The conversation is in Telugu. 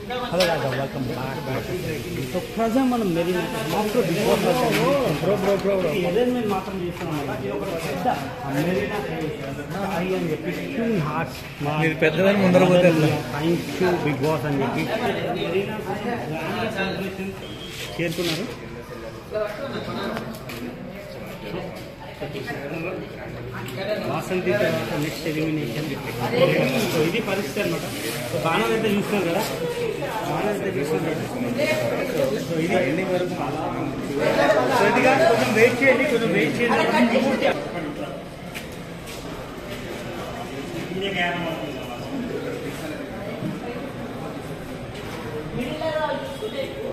Hello Raja welcome back so present మనం Marina master Bigg Boss bro bro bro bro entertainment మాత్రం చేస్తున్నాం కదా ఇది ఒక పెద్ద మెరీనా ఐ అని చెప్పి టూ హార్ట్స్ మీరు పెద్దదని ముందర పోతే ఎట్లా? థ్యాంక్ యూ బిగ్ బాస్ అని చెప్పి మెరీనా సెలబ్రేషన్ చేరుకున్నారు వాసంతి తర్వాత నెక్స్ట్ ఎలిమినేషన్ సో ఇది పరిస్థితి అనమాట సో బాణం అయితే చూస్తున్నారు కదా బాణం అయితే చూస్తున్నారు సో ఇది ఎండింగ్ వరకు సో ఇది కాదు, కొంచెం వెయిట్ చేయండి కొంచెం వెయిట్ చేయండి పూర్తి మిడిల్ లో చూసుకుంటే